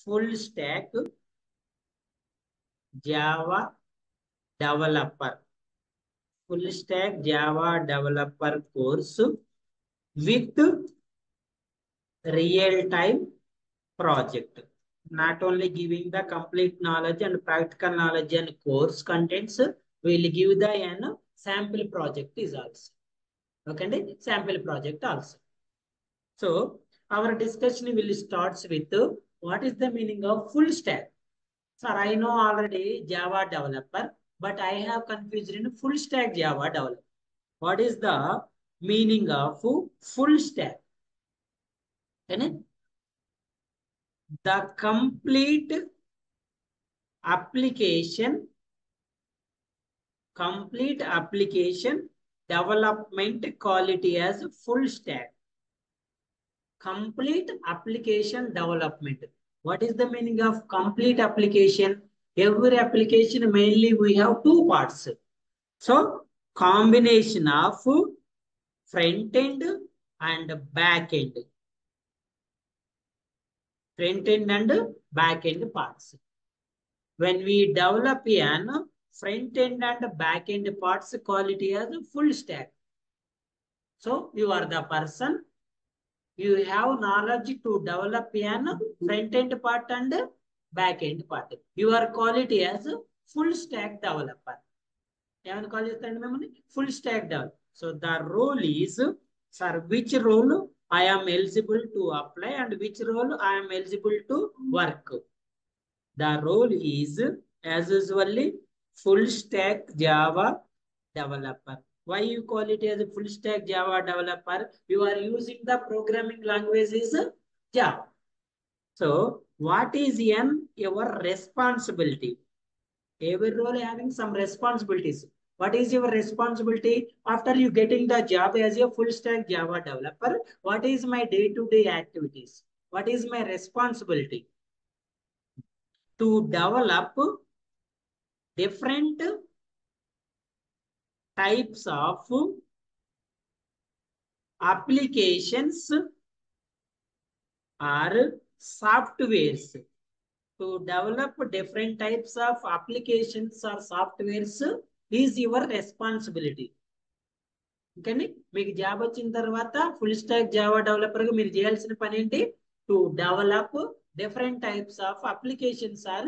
full stack Java developer. Full stack Java developer course with real-time project. Not only giving the complete knowledge and practical knowledge and course contents, will give the an sample project is also. Okay, and sample project also. So our discussion will starts with uh, what is the meaning of full stack. Sir, I know already Java developer, but I have confused in full stack Java developer. What is the meaning of full stack? Okay? The complete application, complete application development quality as full stack. Complete application development. What is the meaning of complete application? Every application mainly we have two parts. So combination of front end and back end. Front end and back end parts. When we develop an front end and back end parts quality as full stack. So you are the person you have knowledge to develop an front end part and back end part. Your quality as full stack developer. ఏమని call చేస్తారండి మిమ్మల్ని full stack develop so the role is sir which role I am eligible to apply and which role I am eligible to work the role is as usually full stack Java developer. Why you call it as a full stack Java developer? You are using the programming language is Java. So what is in your responsibility? Every role having some responsibilities. What is your responsibility after you getting the job as a full stack Java developer? What is my day-to-day activities? What is my responsibility? To develop different types of applications or softwares. To develop different types of applications or softwares is your responsibility. ఓకేండి మీకు job వచ్చిన తర్వాత full stack Java developer గా మీరు చేయాల్సిన పని ఏంటి to develop different types of applications or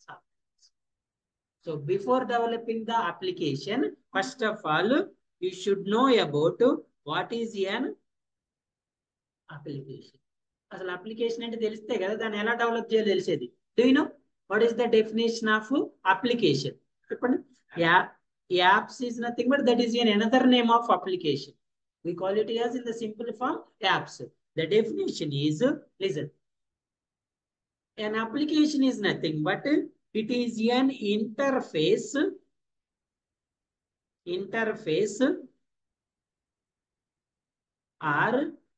So before developing the application, first of all, you should know about what is an application. అసలు అప్లికేషన్ అంటే తెలిస్తే కదా దాన్ని ఎలా డెవలప్ చేయాలో తెలిసేది do you know what is the definition of application చెప్పండి app apps is nothing but that is an another name of application we call it as in the simple form apps the definition is listen an application is nothing but it is an interface interface or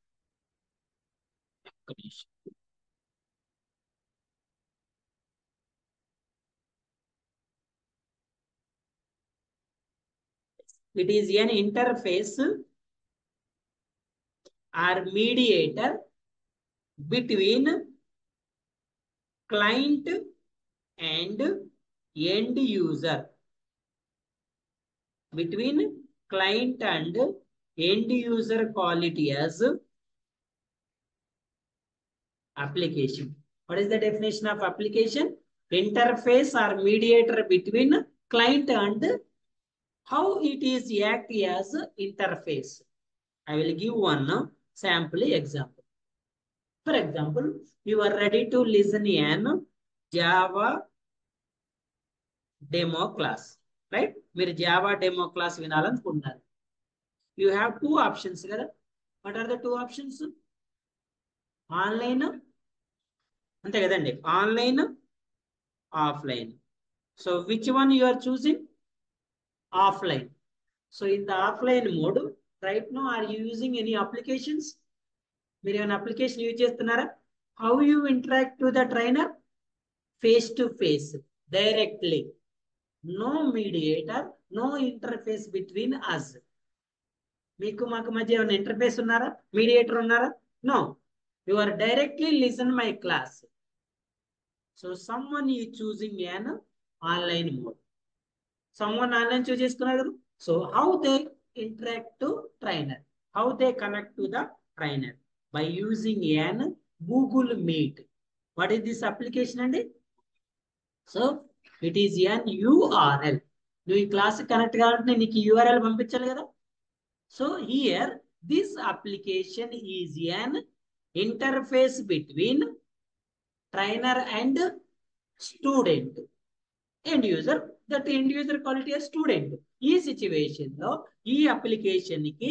it is an interface or mediator between client and end user between client and end user quality as application what is the definition of application interface or mediator between client and how it is act as interface i will give one sample example for example you are ready to listen an Java demo class right మీరు Java demo class వినాలనుకుంటున్నారు you have two options కదా what are the two options online అంతే కదండి online offline so which one you are choosing offline so in the offline mode right no are you using any applications మీరు ఏమైనా application use చేస్తున్నారా how you interact to the trainer face to face directly no mediator no interface between us మీకు మాకు మధ్య ఏమైనా interface ఉన్నారా mediator ఉన్నారా no you are directly listen my class so someone ఈ choosing an online mode someone online choose చేసుకున్నారు కదా so how they interact to trainer how they connect to the trainer by using an Google Meet what is this application అండి so it is an URL నువ్వు ఈ class connect కావాలంటే నీకు URL పంపించాలి కదా so here this application is an interface between trainer and student end user that end user quality student ఈ situation లో ఈ అప్లికేషన్ కి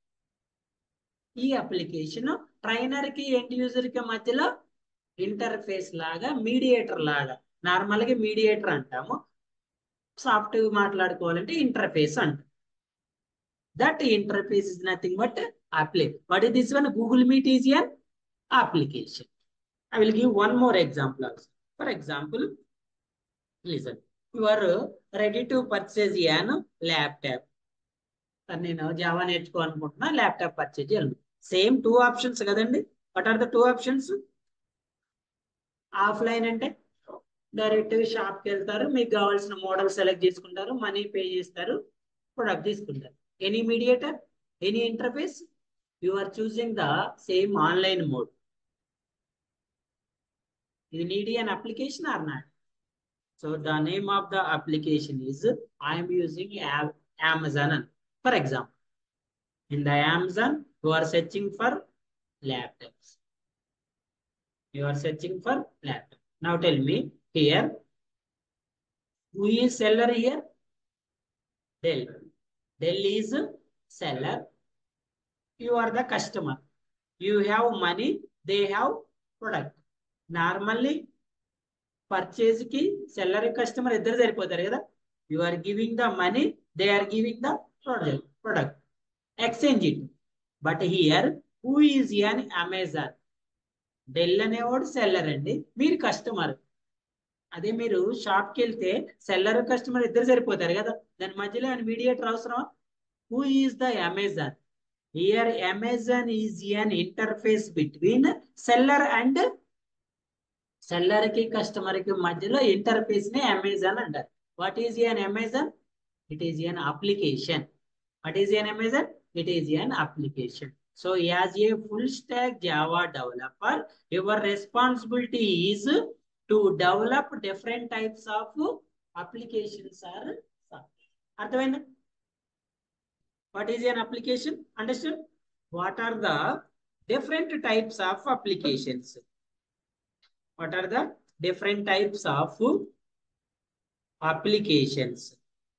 ఈ అప్లికేషన్ ట్రైనర్ కి ఎండ్ యూజర్ కి మధ్యలో ఇంటర్ఫేస్ లాగా మీడియేటర్ లాగా నార్మల్ గా మీడియేటర్ అంటాము సాఫ్ట్ మాట్లాడుకోవాలంటే ఇంటర్ఫేస్ అంటాం that interface is nothing but apply what is this one Google Meet is an application I will give one more example also for example listen you are ready to purchase an laptop నేను Java నేర్చుకోవాలనుకుంటున్నా laptop purchase చేయాలి same two options కదండి what are the two options offline అంటే direct షాప్కి వెళ్తారు మీకు కావాల్సిన model select చేసుకుంటారు మనీ పే చేస్తారు ప్రొడక్ట్ తీసుకుంటారు any mediator any interface you are choosing the same online mode ఇది need an application or not so the name of the application is i am using amazon for example in the amazon you are searching for laptops you are searching for laptop now tell me here who is seller here dell dell is seller you are the customer you have money they have product normally purchase కి seller customer ఇద్దరు సరిపోతారు కదా you are giving the money they are giving the product product exchange it but here who is అని Amazon Dell అనేవాడు seller అండి మీరు customer అదే మీరు షాప్కి వెళ్తే సెల్లర్ కస్టమర్ ఇద్దరు సరిపోతారు కదా దాని మధ్యలో ఆయన మీడియేటర్ అవసరం who is the Amazon here Amazon is an interface between seller and seller కి కస్టమర్ కి మధ్యలో ఇంటర్ఫేస్ ని అమెజాన్ అంటారు what is an Amazon it is an application what is an Amazon it is an application so as a full stack Java developer your responsibility is to develop different types of applications or అర్థమైందా what is an application understand what are the different types of applications what are the different types of applications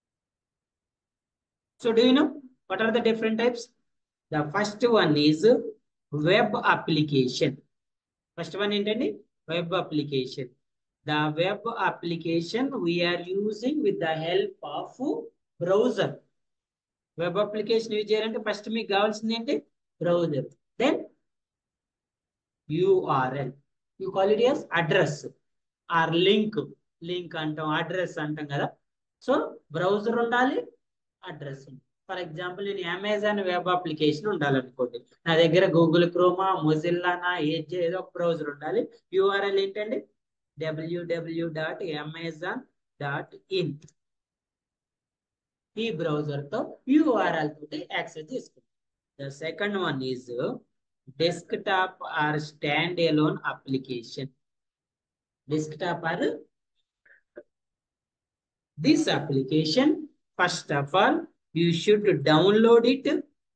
so do you know what are the different types the first one is web application first one ఏంటండి web application the web application we are using with the help of browser web application use చేయాలంటే first మీకు కావాల్సింది ఏంటి browser then URL you call it as address or link link అంటాం address అంటాం కదా so browser ఉండాలి address for example నేను Amazon web application ఉండాలనుకోండి నా దగ్గర గూగుల్ క్రోమా మొజిల్లానా ఏజ్ ఏదో ఒక బ్రౌజర్ ఉండాలి యూఆర్ఎల్ ఏంటండి WW dot Amazon dot in ఈ బ్రౌజర్ తో యూఆర్ఎల్ తోటి యాక్సెస్ చేసుకుంటాం the second one is desktop or standalone application. Desktop or this application, first of all, you should download it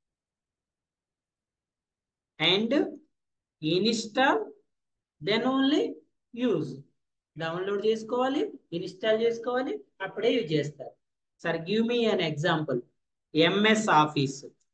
and install, then only use. Download చేసుకోవాలి install చేసుకోవాలి అప్పుడే use చేస్తారు sir give me an example MS Office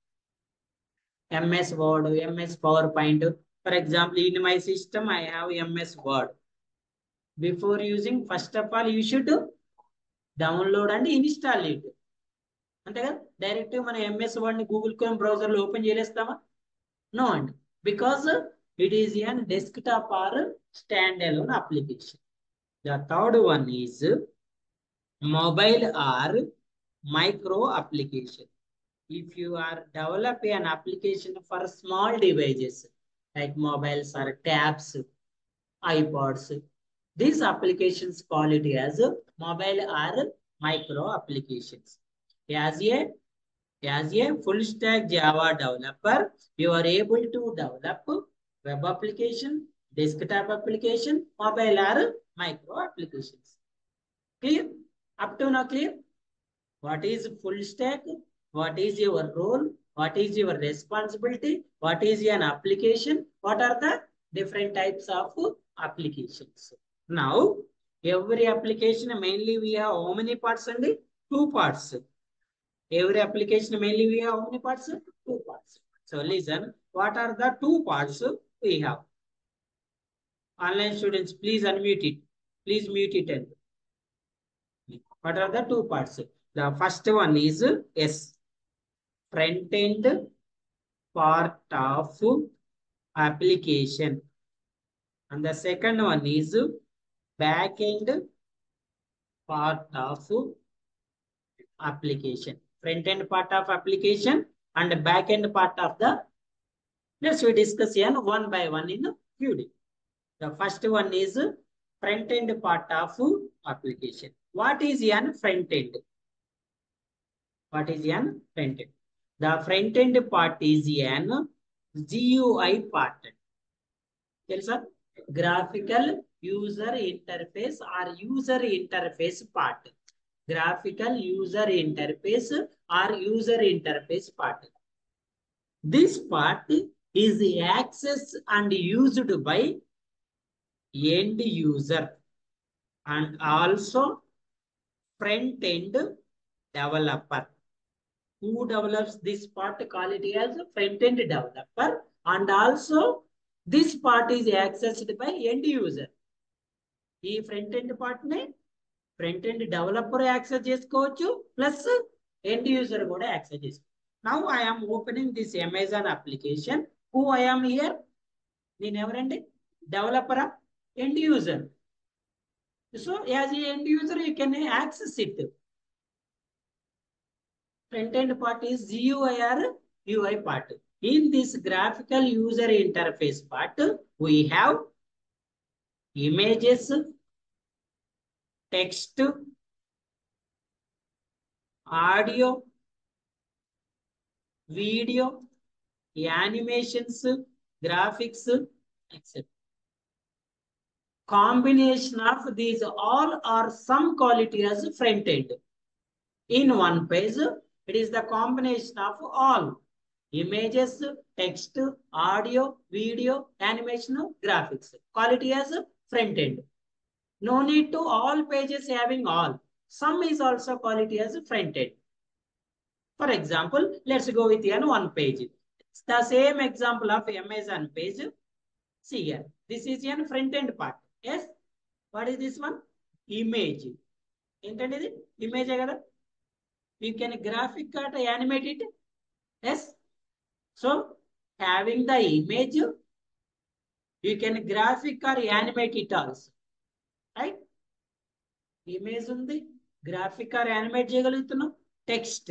MS Word, MS PowerPoint. For example, in my system, I have MS Word. Before using, first of all, you should download and install it. అంతే కదా direct మన MS Word ని Google Chrome browser లో open చేయలేస్తామా no అండి because it is an desktop or standalone application the third one is mobile or micro application if you are developing an application for small devices like mobiles or tabs, iPods, These applications call it as mobile or micro applications. As a as a full stack Java developer, you are able to develop web application, desktop application, mobile or micro applications. Clear? Up to now clear? What is full stack? What is your role? What is your responsibility? What is an application? What are the different types of applications? Now, every application mainly we have how many parts and two parts. Every application mainly we have how many parts? Two parts. So listen, what are the two parts we have? Online students, please unmute it. Please mute it. And what are the two parts? The first one is S. Front end part of application. And the second one is back end part of application. Front end part of application and back end part of the. Let's we discuss here one by one in QD. The first one is front end part of application. What is an front end? What is an front end? The front end part is an GUI part. తెలుసా graphical user interface or user interface part graphical user interface or user interface part this part is access and used by end user and also front end developer who develops this part call it as front end developer and also this part is accessed by end user ఈ front end part ని front end developer access చేసుకోవచ్చు plus end user కూడా access చేసుకోవచ్చు now I'm opening this Amazon application who I'm here నేను ఎవరండి డెవలపరా end user. So as a end user, you can access it. Front end part is GUI or UI part. In this graphical user interface part, we have images, text, audio, video, animations, graphics, etc combination of these all are some quality as front end. In one page, it is the combination of all images, text, audio, video, animation, graphics. Quality as front end. No need to all pages having all. Some is also quality as front end. For example, let's go with an one page. It's the same example of Amazon page. See here. This is an front end part. Yes what is this one image ఏంటంటే ఇది image కదా you can graphic cart animate it yes so having the image you can graphic or animate it also right image ఉంది graphic or animate చేయగలుగుతున్నాం text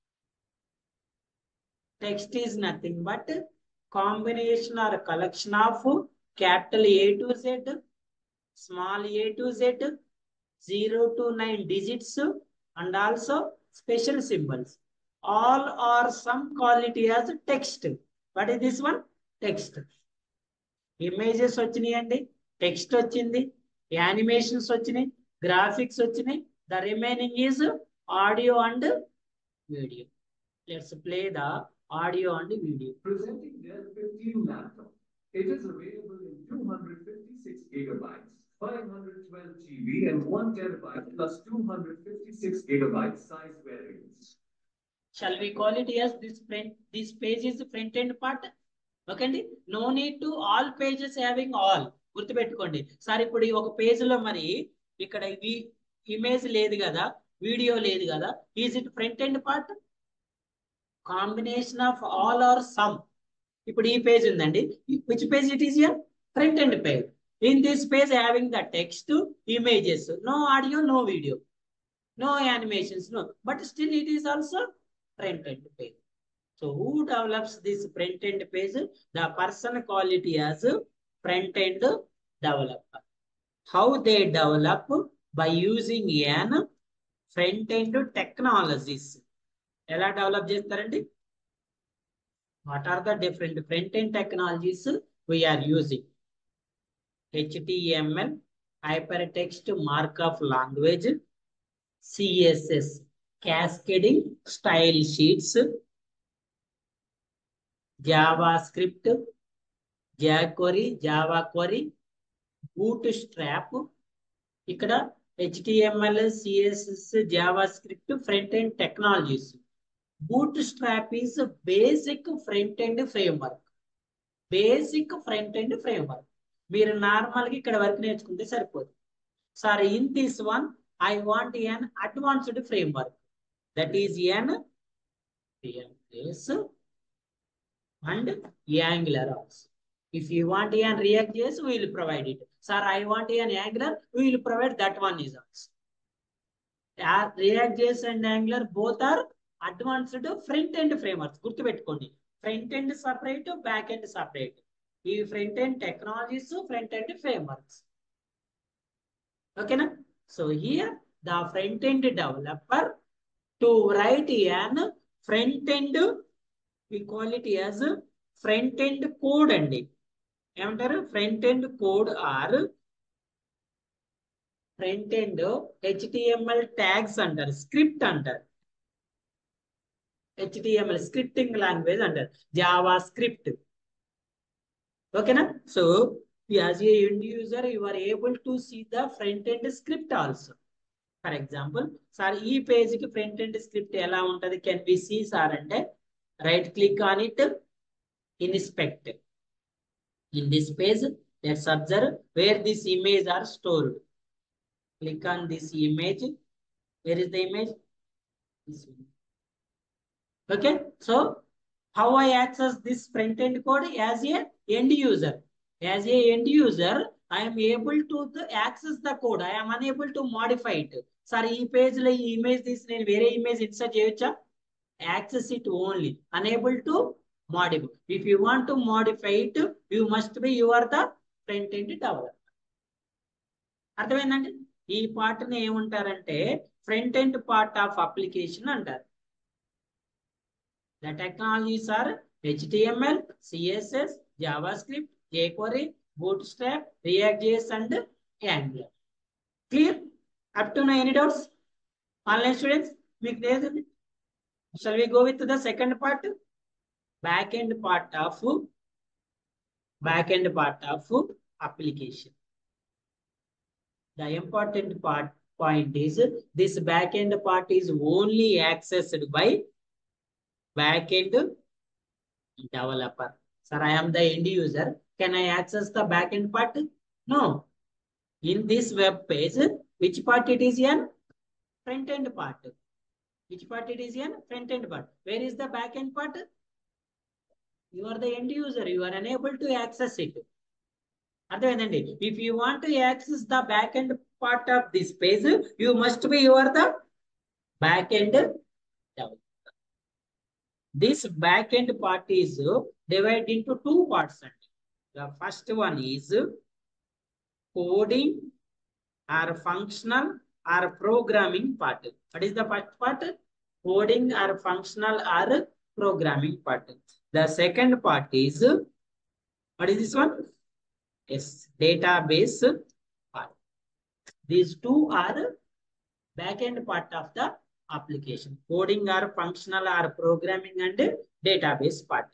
text is nothing but combination or collection of capital A to Z small a to z, 0 to 9 digits, and also special symbols. All are some quality as text. What is this one? Text. Images వచ్చినాయండి text వచ్చింది animations వచ్చినాయి graphics వచ్చినాయి the remaining is audio and video let's play the audio and video Presenting Dell 15 laptop. It is available in 256 gigabytes, 512 GB, and 1 terabyte plus 256 gigabyte size variants. shall we call it as this front this page is the front end part okay అండి no need to all pages having all గుర్తుపెట్టుకోండి sir ఇప్పుడు ఈ ఒక page లో మరి ఇక్కడ ఇవి image లేదు కదా వీడియో లేదు కదా is it front end part combination of all or some ఇప్పుడు ఈ పేజ్ ఉందండి which page it is your front end page in this page having the text images no audio no video no animations, no. But still it is also front end page. So who develops this front end page? The person call it as front end developer. How they develop by using an front end technologies ఎలా develop చేస్తారండి what are the different front end technologies we are using HTML hyper text markup language CSS cascading style sheets JavaScript jQuery Java query bootstrap ఇక్కడ HTML CSS JavaScript front end technologies bootstrap is basic front end framework basic front end framework మీరు నార్మల్గా ఇక్కడ వరకు నేర్చుకుంటే సరిపోదు sir in this one I want an advanced framework that is an and Angular also if you want an React చేసి will provide it sir I want an Angular will provide that one is also React చేసి and Angular both are advanced front end frameworks గుర్తుపెట్టుకోండి front end separate back end separate ఈ front end technologies front end frameworks ఓకేనా so here the front end developer to write an front end we call it as front end code అండి ఏమంటారు front end code or front end HTML tags అంటారు script అంటారు HTML scripting language అంటారు JavaScript ఓకేనా so as a end user you are able to see the front end script also for example sir ఈ page కి front end script ఎలా ఉంటది can be see sir అంటే right click on it inspect in this page let's observe where this image are stored click on this image where is the image this one. okay so how i access this front end code as a end user as a end user i am able to the access the code i am unable to modify it sir ఈ page లో ఈ image తీసి నేను వేరే image insert చేయొచ్చా access it only unable to modify if you want to modify it you must be you are the front end developer అర్థమైందండి ఈ part ని ఏమంటారంటే front end part of application అంటారు the technologies are HTML CSS JavaScript jQuery Bootstrap React JS and Angular clear up to no any doubts online students మీకు లేదండి shall we go with the second part back end part of back end part of application the important part point is this backend part is only accessed by backend developer. Sir, I am the end user. Can I access the backend part? No. In this web page, which part it is in? Front end part. Which part it is in? Front end part. Where is the backend part? You are the end user. You are unable to access it. అర్థమైందండి if you want to access the back end part of this page you must be your the back end this back end part is divide into two parts అండి the first one is coding or functional or programming part what is the first part coding or functional or programming part the second part is what is this one Yes, database part. These two are back-end part of the application. Coding or functional or programming and database part.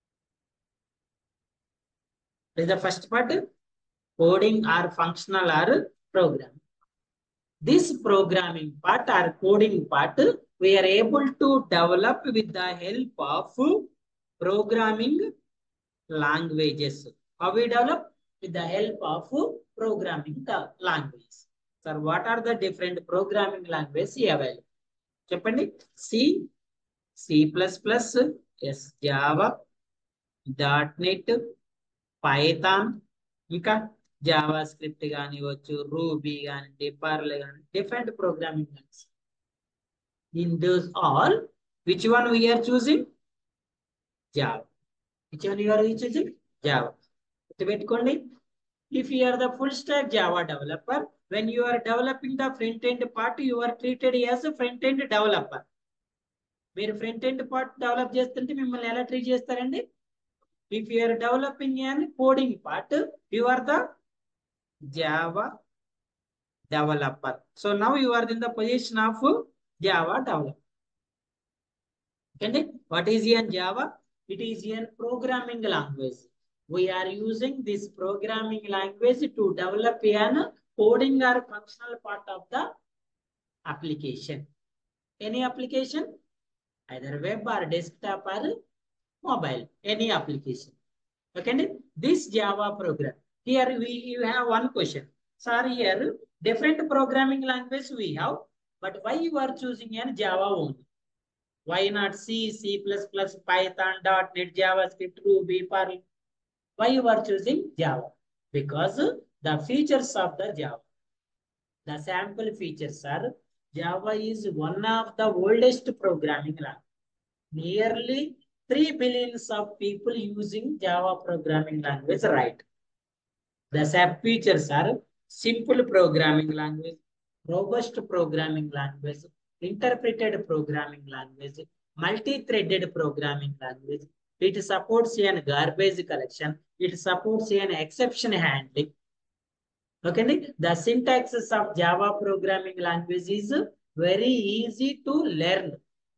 This is the first part. Coding or functional or programming. This programming part or coding part, we are able to develop with the help of programming languages. How we develop? with the help of programming the language. Sir, what are the different programming languages available? చెప్పండి C C plus plus yes Java dot net Python ఇంకా JavaScript కానివచ్చు Ruby కానివ్వండి Perl కానీ different programming language in those all which one we are choosing Java which one you are choosing Java గుర్తుపెట్టుకోండి If you are the full stack Java developer, when you are developing the front end part, you are treated as a front end developer. మీరు front end part develop చేస్తుంటే మిమ్మల్ని ఎలా treat చేస్తారండి if you are developing and coding part you are the Java developer so now you are in the position of Java developer okay what is in java it is in programming language we are using this programming language to develop an coding or functional part of the application any application either web or desktop or mobile any application okay this java program here we you have one question sorry here different programming language we have but why you are choosing an java only why not C, C++, Python, .NET, JavaScript, Ruby, Perl? Why you are choosing Java? Because the features of the Java, the sample features are Java is one of the oldest programming language. Nearly 3 billions of people using Java programming language, right? The sub features are simple programming language, robust programming language, interpreted programming language, multi-threaded programming language. It supports an garbage collection. It supports an exception handling. Okay, the syntaxes of Java programming language is very easy to learn.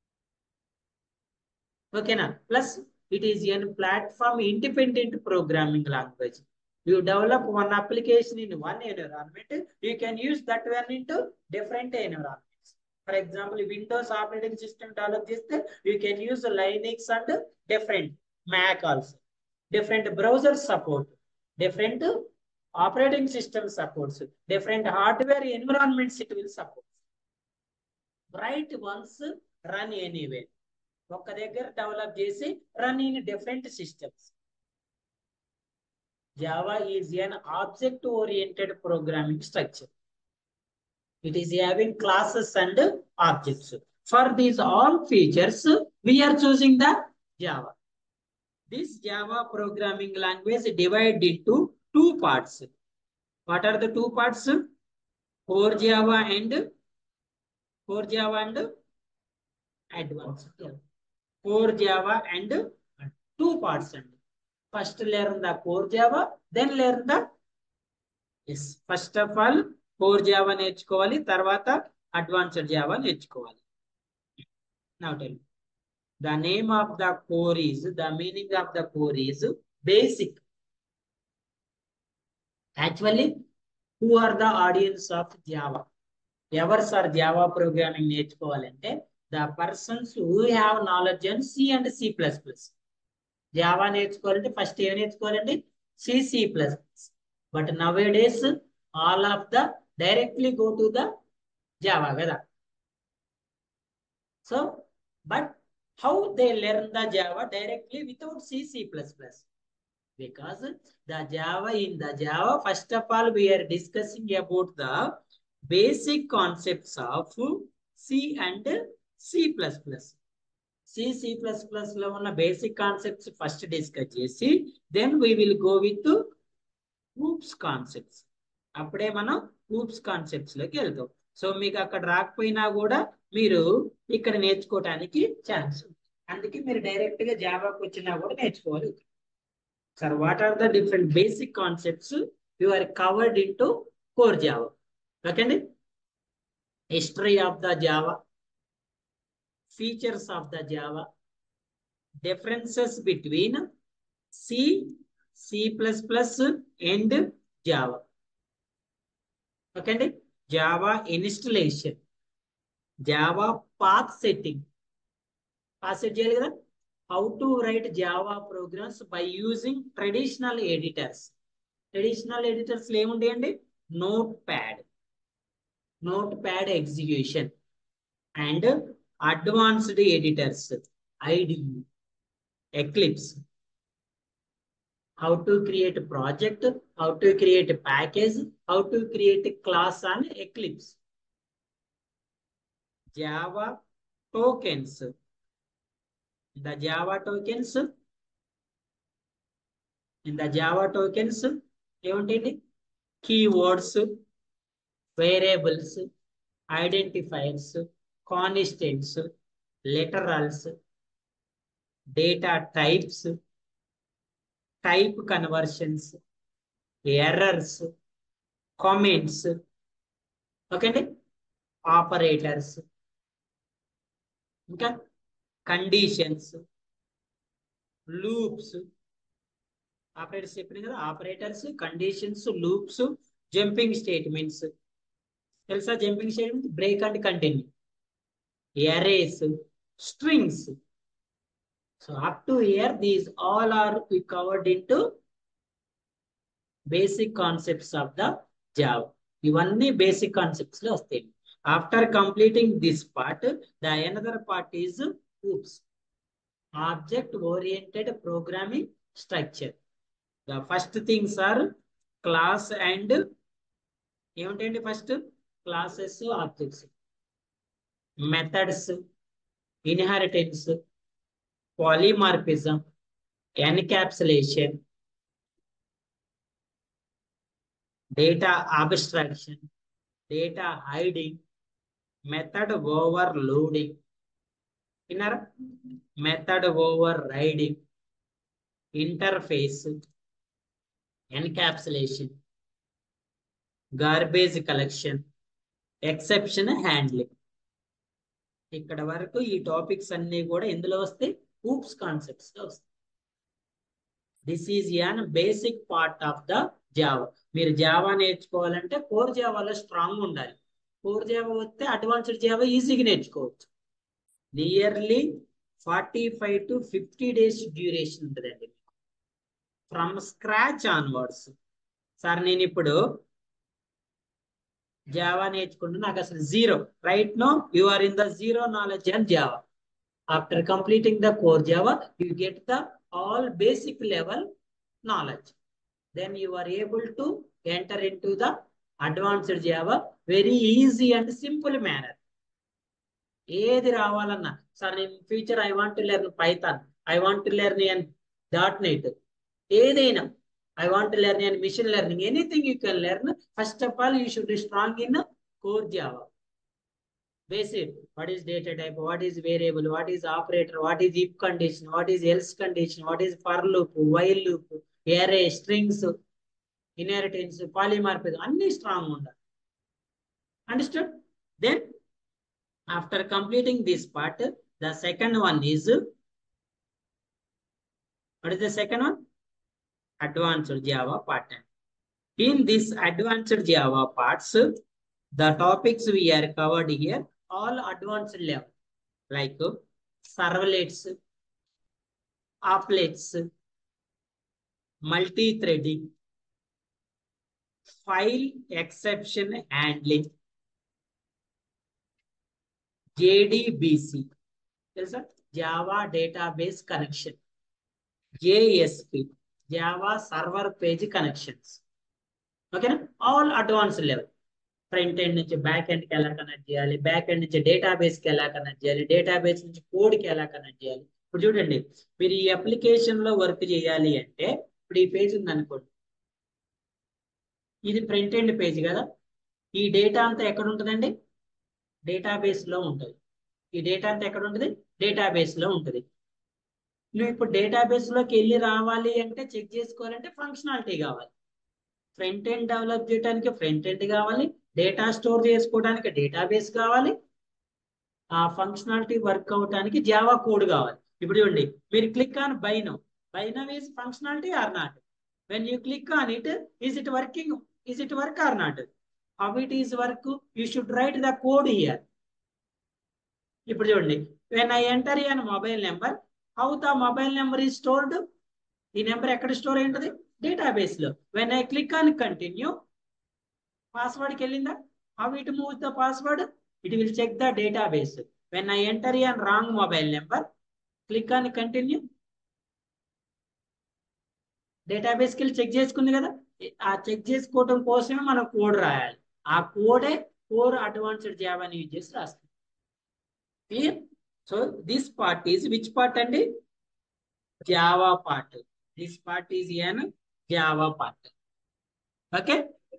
Okay, now plus it is a platform independent programming language. You develop one application in one environment, you can use that one into different environments. For example, Windows operating system develop చేస్తే you can use Linux and different Mac also. Different browser support, different operating system supports, different hardware environments it will support. Write once, run anywhere. ఒక్క దగ్గర develop చేసి run in different systems Java is an object-oriented programming structure. It is having classes and objects. For these all features, we are choosing the Java. This Java programming language divided into two parts. What are the two parts? Core Java and Core Java and advanced. Core Java and two parts. And first learn the core Java, then learn the yes. First of all, core Java నేర్చుకోవాలి తర్వాత advanced Java నేర్చుకోవాలి now tell the name of the core is the meaning of the core is basic actually who are the audience of Java ఎవరు sir Java programming నేర్చుకోవాలంటే the persons who have knowledge and C and C plus plus Java నేర్చుకోవాలంటే first ఏం నేర్చుకోవాలండి C C plus plus but nowadays all of the directly go to the Java కదా so but how they learn the Java directly without C C plus plus because the java in the java first of all we are discussing about the basic concepts of c and c plus plus C C plus plus లో ఉన్న basic concepts first discuss చేసి then we will go with groups concepts అప్పుడే మనం groups concepts లోకి వెళ్తాం so మీకు అక్కడ రాకపోయినా కూడా మీరు ఇక్కడ నేర్చుకోవటానికి ఛాన్స్ అందుకే మీరు డైరెక్ట్ గా జావాకి వచ్చినా కూడా నేర్చుకోవాలి sir what are the different basic concepts you are covered into core Java okay అండి history of the Java features of the Java, differences between C, C++ and Java. Okay, అండి Java installation, Java path setting. Path set చేయాలి కదా how to write Java programs by using traditional editors. Traditional editors ఏముంటాయండి notepad notepad execution and advanced editors, IDE, Eclipse, how to create a project, how to create a package, how to create a class on Eclipse. Java tokens. The Java tokens, in the Java tokens, ఏమిటండి keywords variables identifiers constants literals data types type conversions errors comments okay అండి operators ఇంకా conditions loops operators చెప్పిన కదా operators conditions loops jumping statements తెలుసా jumping statement break and continue arrays strings so up to here these all are we covered into basic concepts of the Java ఇవన్నీ basic concepts లో వస్తాయి after completing this part the another part is oops object oriented programming structure the first things are class and ఏమిటండి first classes objects methods inheritance polymorphism encapsulation data abstraction data hiding method overloading విన్నారా method overriding interface encapsulation garbage collection exception handling ఇక్కడ వరకు ఈ topics అన్ని కూడా ఎందులో వస్తాయి oops concepts లో వస్తాయి this is an basic part of the Java మీరు జావా నేర్చుకోవాలంటే కోర్ జావాలో స్ట్రాంగ్ ఉండాలి కోర్ జావా వస్తే అడ్వాన్స్డ్ జావా ఈజీగా నేర్చుకోవచ్చు nearly forty five to fifty days duration ఉంటుందండి ఫ్రమ్ స్క్రాచ్ ఆన్వర్డ్స్ సార్ నేను ఇప్పుడు జావా నేర్చుకుంటే నాకు అసలు zero right no you are in the zero knowledge and Java after completing the core Java you get the all basic level knowledge then you are able to enter into the advanced Java very easy and simple manner. ఏది రావాలన్నా sir నేను future I want to learn Python I want to learn an dot net ఏదైనా I want to learn an machine learning anything you can learn first of all you should be strong in core Java basic what is data type what is variable what is operator what is if condition what is else condition what is for loop while loop array strings inheritance polymorphism అన్ని strong ఉండాలి understand then after completing this part the second one is what is the second one advanced java part in this advanced java parts the topics we are covered here all advanced level like servlets applets multi-threading file exception handling JDBC తెలుసా Java database connection JSP Java server page connections ఓకేనా all advance level front end నుంచి back end కి ఎలా connect చేయాలి back end నుంచి database కి ఎలా connect చేయాలి డేటాబేస్ నుంచి కోడ్ కి ఎలా కనెక్ట్ చేయాలి ఇప్పుడు చూడండి మీరు ఈ అప్లికేషన్ లో వర్క్ చేయాలి అంటే ఇప్పుడు ఈ పేజ్ ఉంది అనుకోండి ఇది ఫ్రంట్ ఎండ్ పేజ్ కదా ఈ డేటా అంతా ఎక్కడ ఉంటుందండి డేటాబేస్ లో ఉంటుంది ఈ డేటా అంతా ఎక్కడ ఉంటుంది డేటాబేస్ లో ఉంటుంది నువ్వు ఇప్పుడు డేటాబేస్ లోకి వెళ్ళి రావాలి అంటే చెక్ చేసుకోవాలంటే ఫంక్షనాలిటీ కావాలి ఫ్రంట్ ఎండ్ డెవలప్ చేయడానికి ఫ్రంట్ ఎండ్ కావాలి డేటా స్టోర్ చేసుకోవడానికి డేటాబేస్ కావాలి ఆ ఫంక్షనాలిటీ వర్క్ అవడానికి జావా కోడ్ కావాలి ఇప్పుడు చూడండి మీరు click on buy now buy now is functionality or not when you click on it is it working is it work or not how it is work you should write the code here ఇప్పుడు చూడండి when I enter an mobile number how the mobile number is stored ఈ number ఎక్కడ store అయింటది database లో when I click on continue పాస్వర్డ్కి వెళ్ళిందా how it move the password it will check the database when I enter an wrong mobile number click on continue డేటాబేస్కి వెళ్ళి check చేసుకుంది కదా ఆ చెక్ చేసుకోవడం కోసమే మనం కోడ్ రాయాలి ఆ కోడే కోర్ అడ్వాన్స్డ్ జావాని యూజ్ చేసి రాస్తాం clear so this part is which part అండి Java part this part is an Java part okay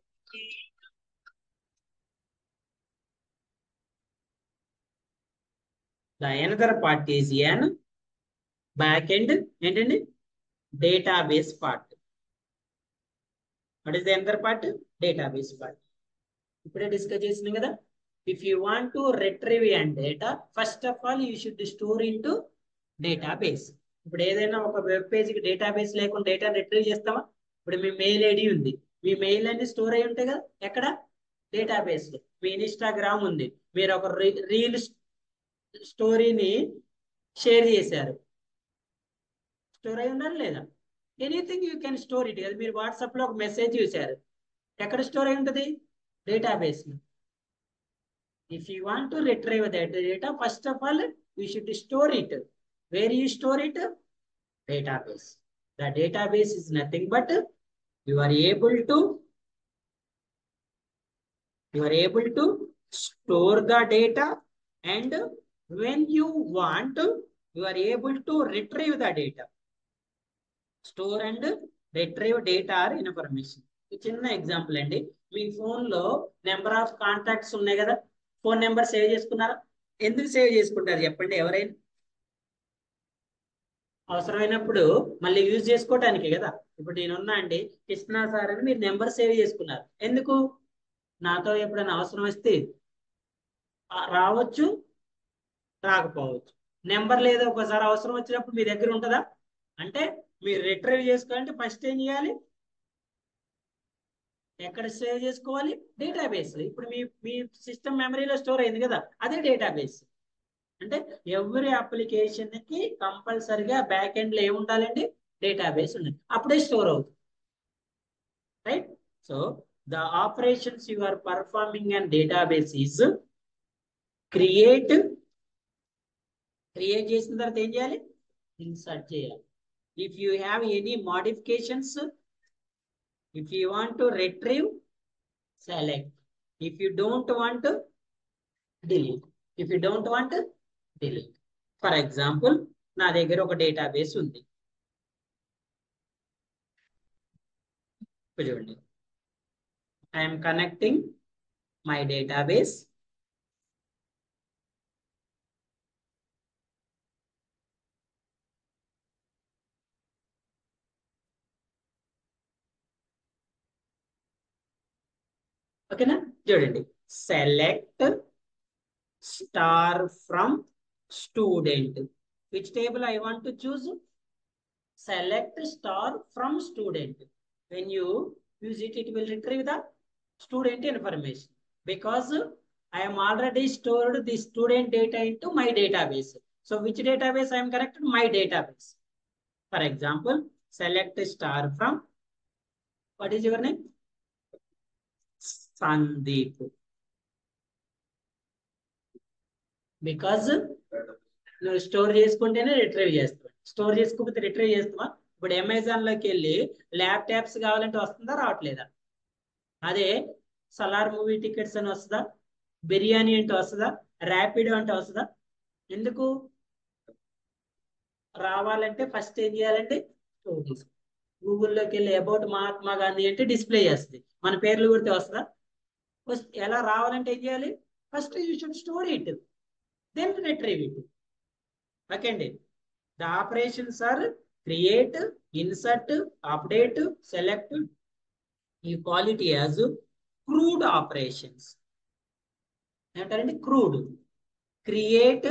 the another part is an back end ఏంటండి database part what is the another part database part ఇప్పుడే discuss చేసినాం కదా if you want to retrieve and data first of all you should store into database ఇప్పుడు ఏదైనా ఒక web పేజ్కి database లేకుండా data retrieve చేస్తామా ఇప్పుడు మీ మెయిల్ ఐడి ఉంది మీ మెయిల్ అన్ని స్టోర్ అయి ఉంటాయి కదా ఎక్కడ డేటాబేస్ లో మీ ఇన్స్టాగ్రామ్ ఉంది మీరు ఒక రీల్ స్టోరీని షేర్ చేశారు స్టోర్ అయి ఉన్నారు లేదా anything you can store it కదా మీరు వాట్సాప్ లో ఒక మెసేజ్ చూశారు ఎక్కడ స్టోర్ అయి ఉంటుంది డేటాబేస్ లో if you want to retrieve that data first of all you should store it where you store it database the database is nothing but you are able to you are able to store the data and when you want you are able to retrieve the data store and retrieve data or information చిన్న example అండి మీ phone లో number of contacts ఉన్నాయి కదా phone number save చేసుకున్నారా ఎందుకు save చేసుకుంటారు చెప్పండి ఎవరైనా అవసరమైనప్పుడు మళ్ళీ యూజ్ చేసుకోవటానికి కదా ఇప్పుడు నేనున్నా అండి కృష్ణ సార్ అని మీరు నెంబర్ సేవ్ చేసుకున్నారు ఎందుకు నాతో ఎప్పుడైనా అవసరం వస్తే రావచ్చు రాకపోవచ్చు నెంబర్ లేదా ఒకసారి అవసరం వచ్చినప్పుడు మీ దగ్గర ఉంటుందా అంటే మీరు రిట్రీవ్ చేసుకోవాలంటే ఫస్ట్ ఏం చేయాలి ఎక్కడ సేవ్ చేసుకోవాలి డేటాబేస్ ఇప్పుడు మీ మీ సిస్టమ్ మెమరీలో స్టోర్ అయింది కదా అదే డేటాబేస్ అంటే ఎవరి అప్లికేషన్ కి కంపల్సరిగా బ్యాక్ ఎండ్ లో ఏముండాలండి డేటాబేస్ ఉంది అప్పుడే స్టోర్ అవుతుంది right so the operations you are performing in database is create create చేసిన తర్వాత ఏం చేయాలి ఇన్సర్ట్ చేయాలి if you have any modifications if you want to retrieve select if you don't want delete if you don't want delete for example నా దగ్గర ఒక database ఉంది చూడండి I am connecting my database. ఓకేనా చూడండి select star from student which table I want to choose select star from student when you use it, it will retrieve the student information because I am already stored the student data into my database. So which database I am connected? My database. For example, select star from, what is your name? Sandeep. Because నువ్వు store చేసుకుంటేనే retrieve చేస్తావు store చేసుకోకపోతే retrieve చేస్తావా ఇప్పుడు Amazon లోకి వెళ్ళి laptops కావాలంటే వస్తుందా రావట్లేదా అదే సలార్ మూవీ టికెట్స్ అని వస్తుందా బిర్యానీ అంటే వస్తుందా ర్యాపిడో అంటే వస్తుందా ఎందుకు రావాలంటే ఫస్ట్ ఏం చేయాలంటే స్టోర్ చేసుకో గూగుల్లోకి వెళ్ళి అబౌట్ మహాత్మా గాంధీ అంటే డిస్ప్లే చేస్తుంది మన పేర్లు కొడితే వస్తుందా ఎలా రావాలంటే ఏం చేయాలి first you should store it then retrieve it okay అండి the operations are create, insert, update, select. You call it as crude operations. ఏంటంటే CRUD create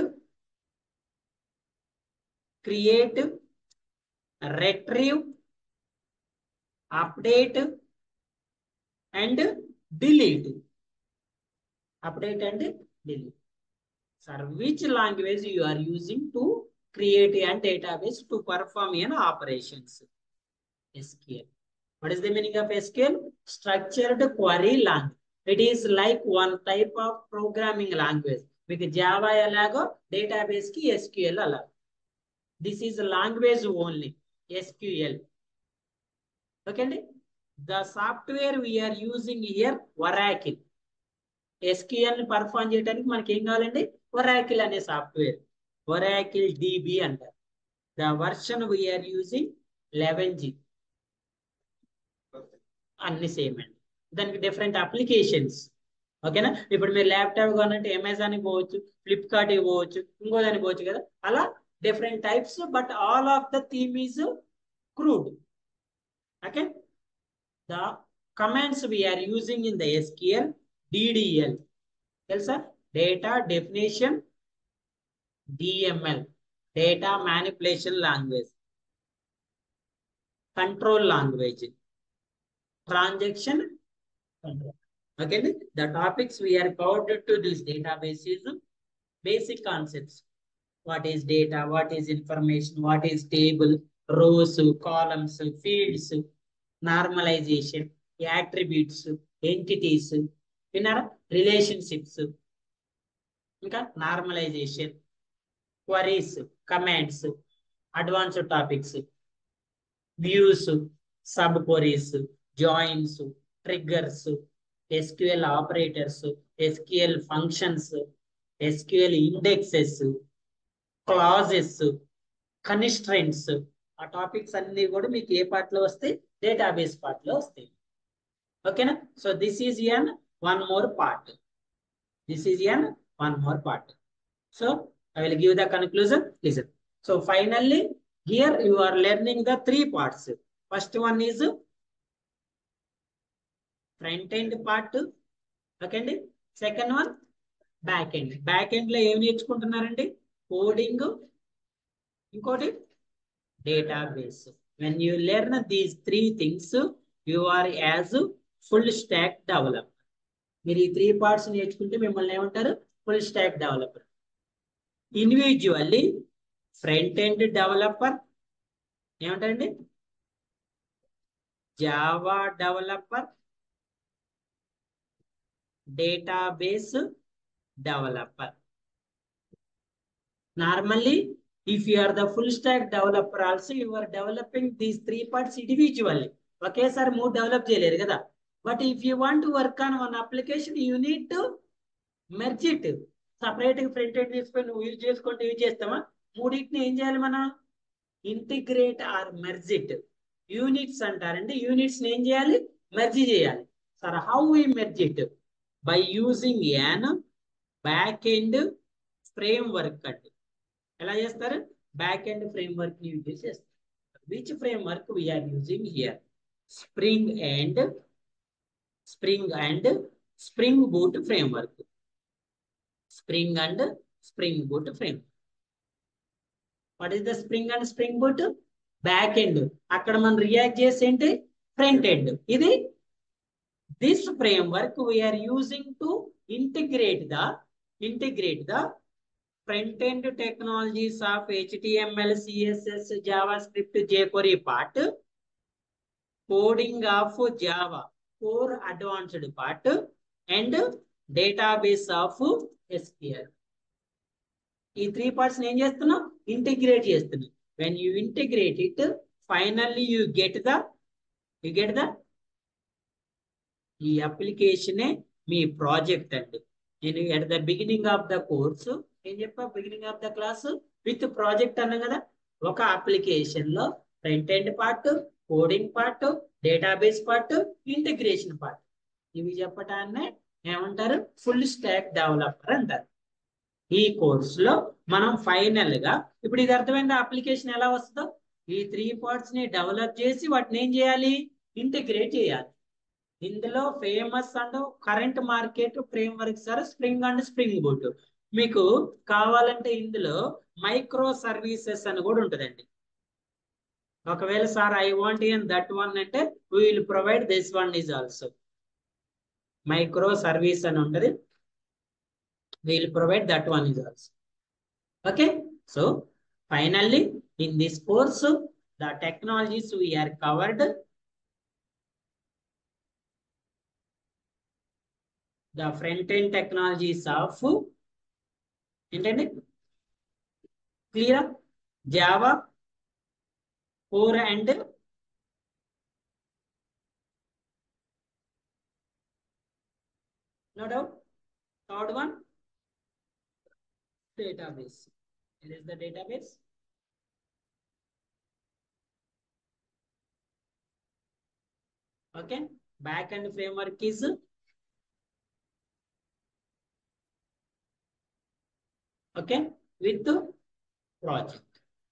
create retrieve, update, and delete. Update and delete. Sir, which language you are using to create a database to perform an operations? SQL. What is the meaning of SQL? Structured query language. It is like one type of programming language. మీకు Java ఎలాగో database కి SQL అలా this is language only SQL okay అండి the software we are using here Oracle SQL ని perform చేయడానికి మనకి ఏం కావాలండి వరాకిల్ అనే సాఫ్ట్వేర్ వరాకిల్ డిబి అంటారు the version we are using eleven G అన్ని సేమ్ అండి దానికి డిఫరెంట్ అప్లికేషన్స్ ఓకేనా ఇప్పుడు మీరు ల్యాప్టాప్ కొనంటే అమెజాన్ పోవచ్చు ఫ్లిప్కార్ట్ పోవచ్చు ఇంకో దానికి పోవచ్చు కదా అలా different types but all of the theme is crude okay the commands we are using in the SQL DDL తెలుసా data definition DML data manipulation language control language transaction control. Okay, the topics we are covered to this database is basic concepts. What is data? What is information? What is table? Rows, columns, fields, normalization, attributes, entities, విన్నారా relationships ఇంకా normalization queries commands advanced topics views subqueries joins triggers SQL operators SQL functions SQL indexes clauses constraints ఆ టాపిక్స్ అన్ని కూడా మీకు ఏ part లో వస్తాయి database part లో వస్తాయి ఓకేనా so this is an one more part this is an one more part so I will give the conclusion listen so finally here you are learning the three parts first one is front end part okay అండి second one back end back end లో ఏమి నేర్చుకుంటున్నారండి coding ఇంకోటి database when you learn these three things you are as full stack developer మీరు ఈ three parts నేర్చుకుంటే మిమ్మల్ని ఏమంటారు full stack developer individually front end developer ఏమంటారండి Java developer database developer. Normally, if you are the full stack developer also, you are developing these three parts individually. ఒకేసారి మూడు develop చేయలేరు కదా but if you want to work on one application you need to merge it separate గా front end తీసుకొని నువ్వు use చేసుకుంటే use చేస్తామా మూడింటిని ఏం చేయాలి మనం integrate or merge it units అంటారండి యూనిట్స్ ఏం చేయాలి మెర్జ్ చేయాలి sir how we merge it by using an back end framework అండి ఎలా చేస్తారు బ్యాక్ ఎండ్ ఫ్రేమ్వర్క్ ని యూజ్ చేసి చేస్తారు which framework we're using here spring and spring and spring boot framework spring and spring boot frame what is the spring and spring boot back end అక్కడ మనం react చేసి ఏంటి front end ఇది this framework we are using to integrate the integrate the front end technologies of html css javascript jquery part coding of java core advanced part and database of sql ఈ three parts ఏం చేస్తున్నాం integrate చేస్తున్నాం when you integrate it finally you get the you get the ఈ అప్లికేషనే మీ project అండి నేను at the beginning of the course ఏం చెప్పా beginning of the class with project అన్నా కదా ఒక అప్లికేషన్ లో front end part coding part database part integration part ఇవి చెప్పటాన్నే ఏమంటారు ఫుల్ స్టాక్ డెవలపర్ అంటారు ఈ కోర్సులో మనం ఫైనల్ గా ఇప్పుడు ఇది అర్థమైంది అప్లికేషన్ ఎలా వస్తుందో ఈ త్రీ పార్ట్స్ ని డెవలప్ చేసి వాటిని ఏం చేయాలి ఇంటిగ్రేట్ చేయాలి ఇందులో famous and current market framework sir spring and spring boot మీకు కావాలంటే ఇందులో మైక్రో సర్వీసెస్ అని కూడా ఉంటుందండి ఒకవేళ sir I want in that one అంటే we will provide this one is also micro service అని ఉంటుంది will provide that one is also okay so finally in this course the technologies we're covered the front end technologies of ఏంటండి clear Java core and no doubt third one database it is the database okay back and framework is okay with the project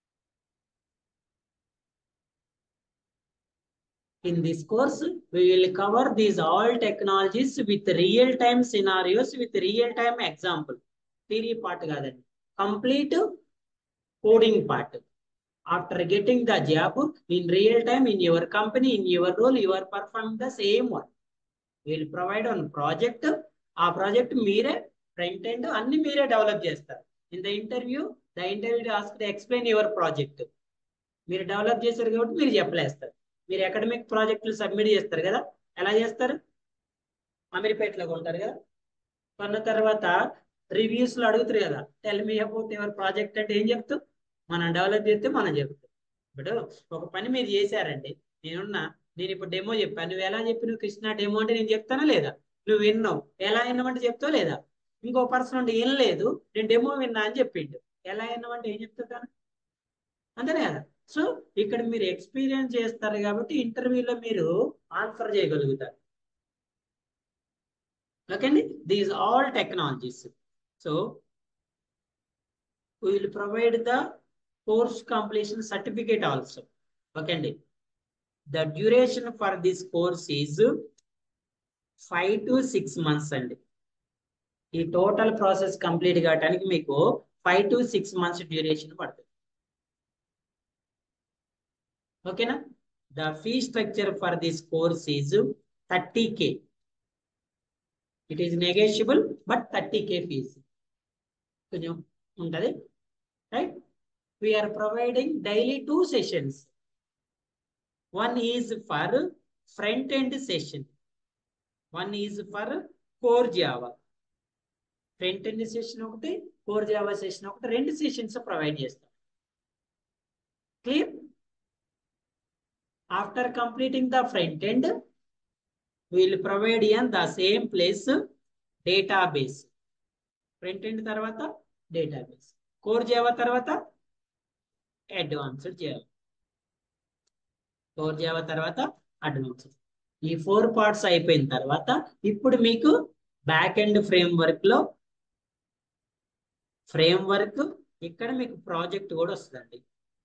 in this course we will cover these all technologies with real time scenarios with real time example theory part కాదండి complete coding part after getting the job in real time in your company in your role you are performing the same one we will provide on project ఆ project మీరే front end అన్ని మీరే develop చేస్తారు in the interview the interview ask explain your project మీరు develop చేశారు కాబట్టి మీరు చెప్పలేస్తారు మీరు అకాడమిక్ ప్రాజెక్టులు సబ్మిట్ చేస్తారు కదా ఎలా చేస్తారు అమీర్పేటలో ఉంటారు కదా కొన్న తర్వాత రివ్యూస్ లో అడుగుతారు కదా tell me about your project అంటే ఏం చెప్తూ మనం డెవలప్ చేస్తే మనం చెప్తాం ఇప్పుడు ఒక పని మీరు చేశారండి నేనున్నా నేను ఇప్పుడు డెమో చెప్పాను నువ్వు ఎలా చెప్పి నువ్వు కృష్ణ డెమో అంటే నేను చెప్తానా లేదా నువ్వు విన్నావు ఎలా విన్నామంటే చెప్తావు లేదా ఇంకో పర్సన్ ఉంటే ఏం లేదు నేను డెమో విన్నా అని చెప్పిండు ఎలా విన్నామంటే ఏం చెప్తాను అంతేనే కదా సో ఇక్కడ మీరు ఎక్స్పీరియన్స్ చేస్తారు కాబట్టి ఇంటర్వ్యూలో మీరు ఆన్సర్ చేయగలుగుతారు ఓకే అండి these all technologies so will provide the course completion certificate also okay అండి the duration for this course is five to six months అండి ఈ టోటల్ ప్రాసెస్ కంప్లీట్ కావడానికి మీకు five to six months duration పడుతుంది ఓకేనా the fee structure for this course is thirty K it is negotiable but thirty K fees కొంచెం ఉంటుంది right we're providing daily two sessions one is for front end session one is for core Java front end session ఒకటి core Java session ఒకటి రెండు sessions provide చేస్తాం clear after completing the front end will provide in the same place database front end తర్వాత database core Java తర్వాత advanced Java core Java తర్వాత advanced ఈ four parts అయిపోయిన తర్వాత ఇప్పుడు మీకు బ్యాక్ ఎండ్ ఫ్రేమ్ వర్క్ లో ఫ్రేమ్ వర్క్ ఇక్కడ మీకు ప్రాజెక్ట్ కూడా వస్తుందండి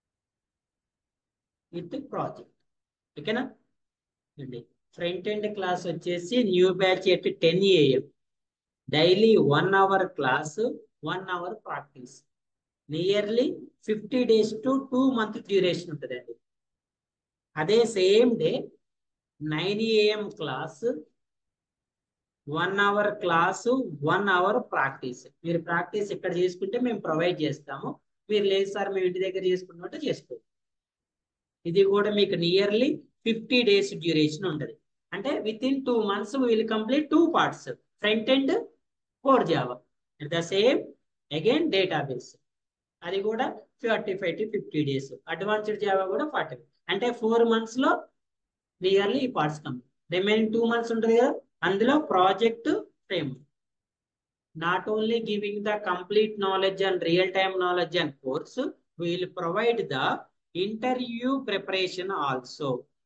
విత్ ప్రాజెక్ట్ ఓకేనా అండి ఫ్రంట్ ఎండ్ క్లాస్ వచ్చేసి new batch at ten AM daily one hour class one hour practice nearly fifty days to two month duration ఉంటుందండి అదే same day nine AM class one hour class one hour practice మీరు practice ఇక్కడ చేసుకుంటే మేము provide చేస్తాము మీరు లేదు sir మేము ఇంటి దగ్గర చేసుకున్నట్టు చేసుకో ఇది కూడా మీకు నియర్లీ ఫిఫ్టీ డేస్ డ్యూరేషన్ ఉంటుంది అంటే within two months will complete two parts front end core Java the same again database అది కూడా forty five to fifty days advanced Java కూడా ఫార్టీ అంటే ఫోర్ మంత్స్ లో నియర్లీ ఈ parts complete remaining two months ఉంటుంది కదా అందులో project frame not only giving the complete knowledge and real time knowledge and course will provide the interview preparation also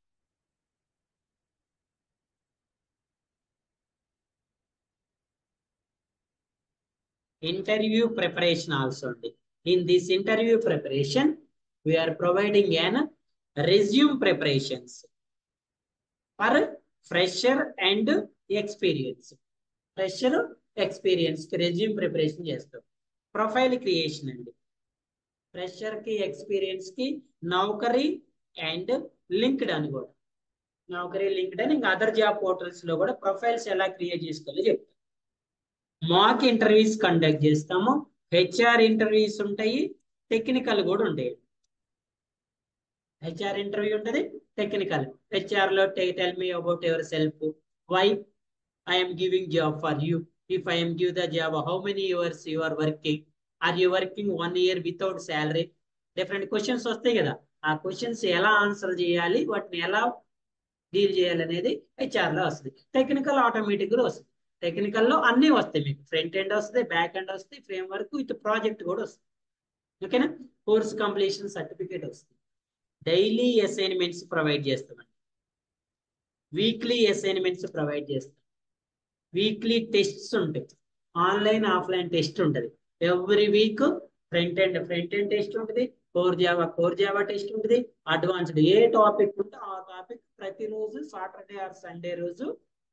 interview preparation also అండి in this interview preparation we are providing an resume preparations for fresher and experience fresher experience కి resume preparation చేస్తాం profile creation అండి fresher కి experience కి Naukri and linked అని కూడా నౌకరీ linked అని ఇంకా అదర్ జాబ్ పోర్టల్స్ లో కూడా ప్రొఫైల్స్ ఎలా క్రియేట్ చేసుకోవాలో చెప్తాం మాక్ ఇంటర్వ్యూస్ కండక్ట్ చేస్తాము హెచ్ఆర్ ఇంటర్వ్యూస్ ఉంటాయి టెక్నికల్ కూడా ఉంటాయి హెచ్ఆర్ ఇంటర్వ్యూ ఉంటుంది టెక్నికల్ హెచ్ఆర్ లో tell me about yourself why I'm giving job for you if I'm give the job how many years you are working are you working one year without salary different questions వస్తాయి కదా ఆ questions ఎలా answer చేయాలి వాటిని ఎలా deal చేయాలి అనేది HR లో వస్తుంది టెక్నికల్ ఆటోమేటిక్ కూడా వస్తుంది టెక్నికల్ లో అన్ని వస్తాయి మీకు ఫ్రంట్ ఎండ్ వస్తుంది బ్యాక్ ఎండ్ వస్తుంది ఫ్రేమ్ వర్క్ విత్ ప్రాజెక్ట్ కూడా వస్తుంది ఓకేనా కోర్స్ కంప్లీషన్ సర్టిఫికేట్ వస్తుంది డైలీ అసైన్మెంట్స్ ప్రొవైడ్ చేస్తామండి వీక్లీ అసైన్మెంట్స్ ప్రొవైడ్ చేస్తాం వీక్లీ టెస్ట్స్ ఉంటాయి ఆన్లైన్ ఆఫ్లైన్ టెస్ట్ ఉంటుంది every week front end front end test ఉంటుంది core Java core Java test ఉంటుంది అడ్వాన్స్డ్ ఏ టాపిక్ ఉంటే ఆ టాపిక్ ప్రతిరోజు సాటర్డే ఆర్ సండే రోజు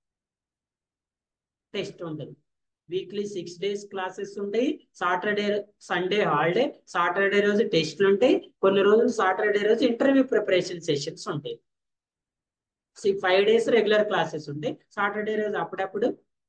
టెస్ట్ ఉంటుంది వీక్లీ సిక్స్ డేస్ క్లాసెస్ ఉంటాయి సాటర్డే సండే హాలిడే సాటర్డే రోజు టెస్ట్లు ఉంటాయి కొన్ని రోజులు సాటర్డే రోజు ఇంటర్వ్యూ ప్రిపరేషన్ సెషన్స్ ఉంటాయి ఫైవ్ డేస్ రెగ్యులర్ క్లాసెస్ ఉంటాయి సాటర్డే రోజు అప్పుడప్పుడు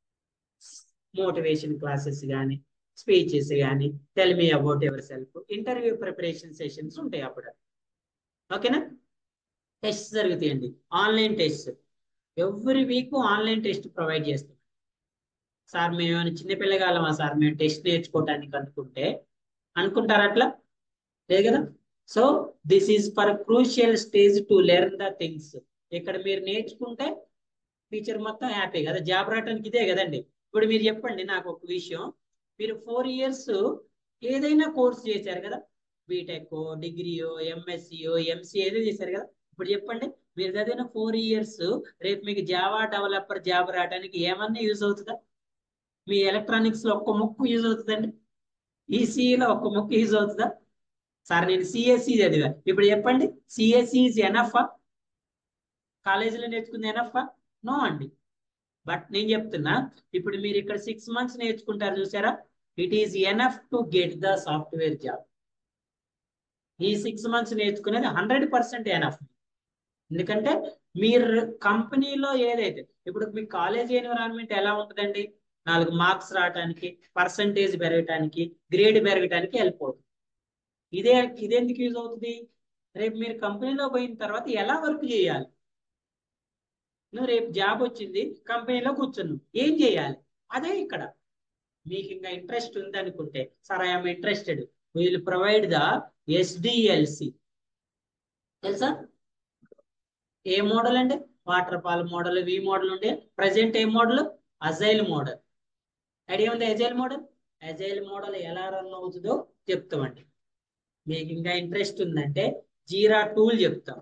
మోటివేషన్ క్లాసెస్ కానీ స్పీచెస్ కానీ tell me about yourself interview preparation sessions ఉంటాయి అప్పుడు ఓకేనా టెస్ట్ జరుగుతాయండి online test every week online test provide చేస్తాం సార్ మేము ఏమైనా చిన్నపిల్లగాలమా సార్ మేము టెస్ట్ నేర్చుకోవటానికి అనుకుంటే అనుకుంటారు అట్లా లేదు కదా so this is for crucial stage to learn the things ఇక్కడ మీరు నేర్చుకుంటే టీచర్ మొత్తం హ్యాపీ కదా జాబ్ రావడానికి ఇదే కదండి ఇప్పుడు మీరు చెప్పండి నాకు ఒక విషయం మీరు ఫోర్ ఇయర్స్ ఏదైనా కోర్స్ చేశారు కదా బీటెక్ డిగ్రీయో ఎంఎస్సియో ఎంసీ ఏదో చేశారు కదా ఇప్పుడు చెప్పండి మీరు చదివిన ఫోర్ ఇయర్స్ రేపు మీకు జావా డెవలపర్ జాబ్ రావడానికి ఏమన్నా యూజ్ అవుతుందా మీ ఎలక్ట్రానిక్స్ లో ఒక్క ముక్కు యూజ్ అవుతుందండి ఈసీఈలో ఒక్క ముక్కు యూజ్ అవుతుందా సార్ నేను సిఎస్సి చదివా ఇప్పుడు చెప్పండి సిఎస్సి ఈజ్ ఎనఫ్ కాలేజీలో నేర్చుకుంది ఎనఫ్ నో అండి బట్ నేను చెప్తున్నా ఇప్పుడు మీరు ఇక్కడ సిక్స్ మంత్స్ నేర్చుకుంటారు చూసారా it is enough to get the software job ఈ సిక్స్ మంత్స్ నేర్చుకునేది హండ్రెడ్ పర్సెంట్ ఎనఫ్ ఎందుకంటే మీరు కంపెనీలో ఏదైతే ఇప్పుడు మీ కాలేజ్ ఎన్విరాన్మెంట్ ఎలా ఉంటుందండి నాలుగు మార్క్స్ రావడానికి పర్సంటేజ్ పెరగటానికి గ్రేడ్ పెరగటానికి హెల్ప్ అవుతుంది ఇదే ఇదెందుకు యూజ్ అవుతుంది రేపు మీరు కంపెనీలో పోయిన తర్వాత ఎలా వర్క్ చేయాలి నువ్వు రేపు జాబ్ వచ్చింది కంపెనీలో కూర్చున్నావు ఏం చేయాలి అదే ఇక్కడ మీకు ఇంకా ఇంట్రెస్ట్ ఉంది అనుకుంటే sir I'm interested will provide the SDLC తెలుసా ఏ మోడల్ అండి waterfall model V model ఉండే ప్రజెంట్ ఏ మోడల్ అజైల్ మోడల్ ఐడియా ఉంది అజైల్ మోడల్ అజైల్ మోడల్ ఎలా రన్ అవుతుందో చెప్తామండి మీకు ఇంకా ఇంట్రెస్ట్ ఉందంటే జీరా టూల్ చెప్తాం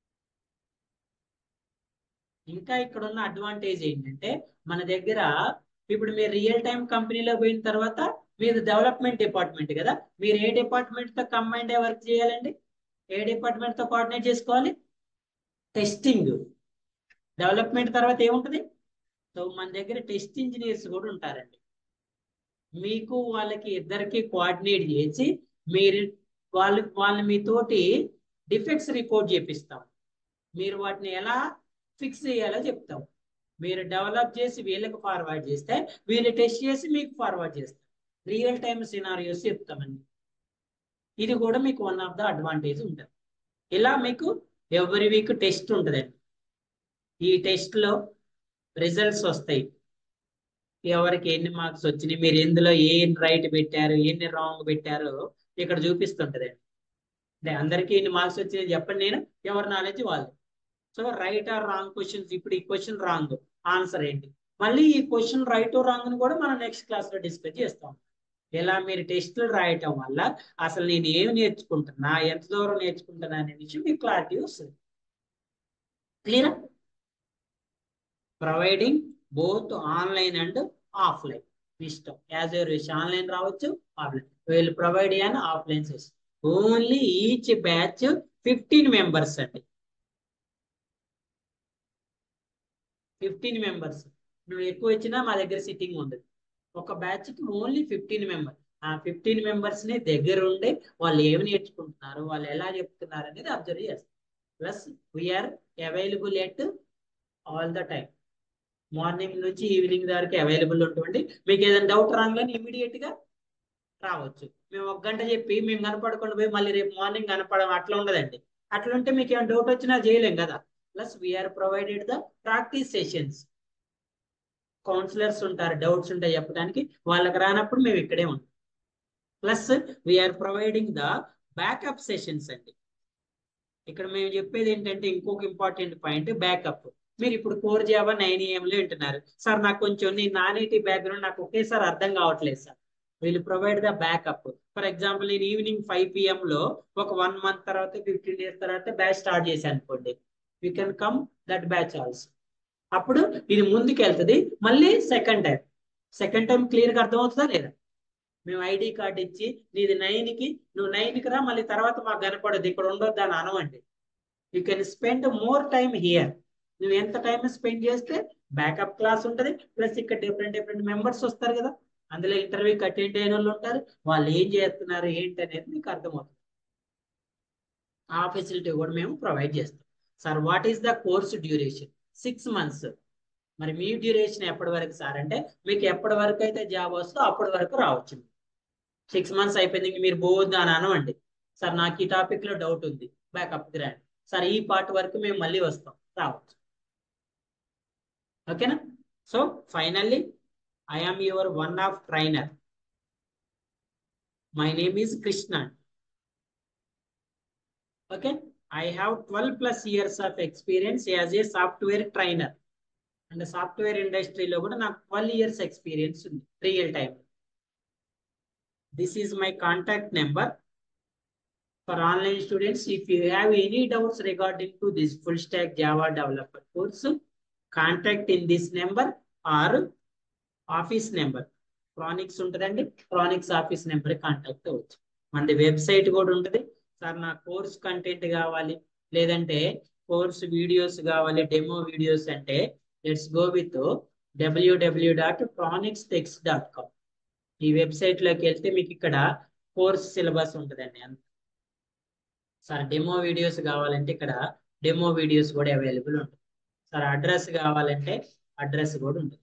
ఇంకా ఇక్కడ ఉన్న అడ్వాంటేజ్ ఏంటంటే మన దగ్గర ఇప్పుడు మీరు రియల్ టైం కంపెనీలో పోయిన తర్వాత మీరు డెవలప్మెంట్ డిపార్ట్మెంట్ కదా మీరు ఏ డిపార్ట్మెంట్ తో కంబైండ్ వర్క్ చేయాలండి ఏ డిపార్ట్మెంట్ తో కోఆర్డినేట్ చేసుకోవాలి టెస్టింగ్ డెవలప్మెంట్ తర్వాత ఏముంటుంది సో మన దగ్గర టెస్ట్ ఇంజనీర్స్ కూడా ఉంటారండి మీకు వాళ్ళకి ఇద్దరికి కోఆర్డినేట్ చేసి మీరు వాళ్ళు వాళ్ళు మీతోటి డిఫెక్ట్స్ రిపోర్ట్ చేపిస్తాం మీరు వాటిని ఎలా ఫిక్స్ చేయాలో చెప్తాం మీరు డెవలప్ చేసి వీళ్ళకి ఫార్వర్డ్ చేస్తే వీళ్ళు టెస్ట్ చేసి మీకు ఫార్వర్డ్ చేస్తారు రియల్ టైమ్ సినారియోస్ చెప్తామండి ఇది కూడా మీకు వన్ ఆఫ్ ద అడ్వాంటేజ్ ఉంటుంది ఇలా మీకు ఎవ్రీ వీక్ టెస్ట్ ఉంటుందండి ఈ టెస్ట్లో రిజల్ట్స్ వస్తాయి ఎవరికి ఎన్ని మార్క్స్ వచ్చినాయి మీరు ఎందులో ఏం రైట్ పెట్టారు ఎన్ని రాంగ్ పెట్టారు ఇక్కడ చూపిస్తుంటదండి అంటే అందరికీ ఎన్ని మార్క్స్ వచ్చినాయి చెప్పండి నేను ఎవరి నాలెడ్జ్ వాళ్ళు so right or wrong questions ఇప్పుడు ఈ క్వశ్చన్ రాంగ్ ఆన్సర్ ఏంటి మళ్ళీ ఈ క్వశ్చన్ రైట్ రాంగ్ అని కూడా మనం నెక్స్ట్ క్లాస్ లో డిస్కస్ చేస్తాం ఇలా మీరు టెస్టులు రాయటం వల్ల అసలు నేను ఏం నేర్చుకుంటున్నా ఎంత దూరం నేర్చుకుంటున్నా అనే విషయం మీకు క్లారిటీ వస్తుంది క్లియరా providing both online and offline ఇష్టం యాజ్ యూర్ విష్ ఆన్లైన్ రావచ్చు ఆఫ్లైన్ వీళ్ళు ప్రొవైడ్ చేయని offline session only each batch fifteen members అండి ఫిఫ్టీన్ మెంబర్స్ నువ్వు ఎక్కువ ఇచ్చినా మా దగ్గర సిట్టింగ్ ఉండదు ఒక బ్యాచ్ కి ఓన్లీ ఫిఫ్టీన్ మెంబర్ ఆ ఫిఫ్టీన్ మెంబర్స్ ని దగ్గర ఉండి వాళ్ళు ఏమి నేర్చుకుంటున్నారు వాళ్ళు ఎలా చెప్తున్నారు అనేది అబ్జర్వ్ చేస్తారు plus we're available at all the time morning నుంచి ఈవినింగ్ వరకు అవైలబుల్ ఉంటుంది మీకు ఏదైనా డౌట్ రాగానే ఇమీడియట్ గా రావచ్చు మేము ఒక గంట చెప్పి మేము కనపడకుండా పోయి మళ్ళీ రేపు మార్నింగ్ కనపడడం అట్లా ఉండదండి అట్లా ఉంటే మీకు ఏమైనా డౌట్ వచ్చినా చేయలేం కదా plus we're provided the practice sessions counsellors ఉంటారు డౌట్స్ ఉంటాయి చెప్పడానికి వాళ్ళకి రానప్పుడు మేము ఇక్కడే ఉంటాం plus we're providing the backup sessions అండి ఇక్కడ మేము చెప్పేది ఏంటంటే ఇంకొక ఇంపార్టెంట్ పాయింట్ బ్యాకప్ మీరు ఇప్పుడు కోర్ జావా నైన్ లో వింటున్నారు సార్ నాకు కొంచెం నీ నానేటి బ్యాక్గ్రౌండ్ నాకు ఒకేసారి అర్థం కావట్లేదు సార్ వీళ్ళు provide the backup for example నేను ఈవినింగ్ ఫైవ్ పిఎం లో ఒక వన్ మంత్ తర్వాత ఫిఫ్టీన్ డేస్ తర్వాత బ్యాచ్ స్టార్ట్ చేశాను అనుకోండి you can come that batch also అప్పుడు ఇది ముందుకు వెళ్తుంది మళ్ళీ సెకండ్ టైం సెకండ్ టైం క్లియర్గా అర్థమవుతుందా లేదా మేము ఐడి కార్డ్ ఇచ్చి నీది నైన్కి నువ్వు నైన్కి రా మళ్ళీ తర్వాత మాకు కనపడదు ఇక్కడ ఉండొద్దు అని అనవండి you can spend more time here నువ్వు ఎంత టైం స్పెండ్ చేస్తే బ్యాకప్ క్లాస్ ఉంటుంది ప్లస్ ఇక్కడ డిఫరెంట్ డిఫరెంట్ మెంబర్స్ వస్తారు కదా అందులో ఇంటర్వ్యూకి అటెండ్ అయిన వాళ్ళు ఉంటారు వాళ్ళు ఏం చేస్తున్నారు ఏంటి అనేది మీకు అర్థమవుతుంది ఆ ఫెసిలిటీ కూడా మేము ప్రొవైడ్ చేస్తాం sir what is the course duration six months మరి మీ డ్యూరేషన్ ఎప్పటి వరకు సార్ అంటే మీకు ఎప్పటి వరకు అయితే జాబ్ వస్తుందో అప్పటి వరకు రావచ్చు సిక్స్ మంత్స్ అయిపోయింది ఇంక మీరు పోవద్దు అని అనవండి సార్ నాకు ఈ టాపిక్ లో డౌట్ ఉంది బ్యాకప్ గ్రాండ్ సార్ ఈ పార్ట్ వరకు మేము మళ్ళీ వస్తాం రావచ్చు ఓకేనా so finally I am your one of trainer my name is Krishna okay I have twelve plus years of experience as a software trainer and software ఇండస్ట్రీలో కూడా నాకు ట్వెల్వ్ ఇయర్స్ ఎక్స్పీరియన్స్ ఉంది real time this is my contact number for online students if you have any doubts regarding to this full stack Java developer course contact in this number or office number Pranix ఉంటుందండి Pranix office number contact అవ్వచ్చు మనది website కూడా ఉంటుంది sir నా course content కావాలి లేదంటే course videos కావాలి demo videos అంటే let's go with WW dot Pranix techs dot com ఈ వెబ్సైట్ లోకి వెళ్తే మీకు ఇక్కడ కోర్స్ సిలబస్ ఉంటుందండి అంత సార్ డెమో వీడియోస్ కావాలంటే ఇక్కడ డెమో వీడియోస్ కూడా అవైలబుల్ ఉంటుంది సార్ అడ్రస్ కావాలంటే అడ్రస్ కూడా ఉంటుంది